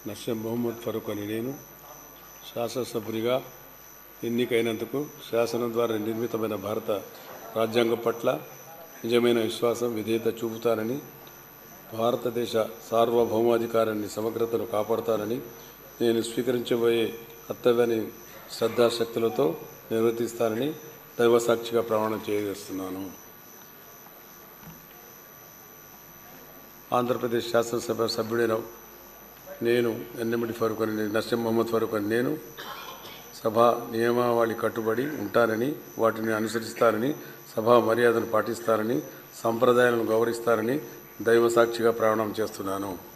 నస్యం మొహమ్మద్ ఫరూక్ అని నేను శాసనసభ్యునిగా ఎన్నికైనందుకు శాసనం ద్వారా నిర్మితమైన భారత రాజ్యాంగం పట్ల నిజమైన విశ్వాసం విధేయత చూపుతానని భారతదేశ సార్వభౌమాధికారాన్ని సమగ్రతను కాపాడుతానని నేను స్వీకరించబోయే కర్తవ్యాన్ని శ్రద్ధాశక్తులతో నిర్వర్తిస్తానని దైవసాక్షిగా ప్రమాణం చేయజేస్తున్నాను ఆంధ్రప్రదేశ్ శాసనసభ సభ్యుడైన నేను ఎన్నెమిటి ఫరూక్ అని నస్యం మొహమ్మద్ ఫరూక్ అని నేను సభా నియమావళి కట్టుబడి ఉంటానని వాటిని అనుసరిస్తానని సభా మర్యాదను పాటిస్తానని సంప్రదాయాలను గౌరవిస్తానని దైవ సాక్షిగా ప్రమాణం చేస్తున్నాను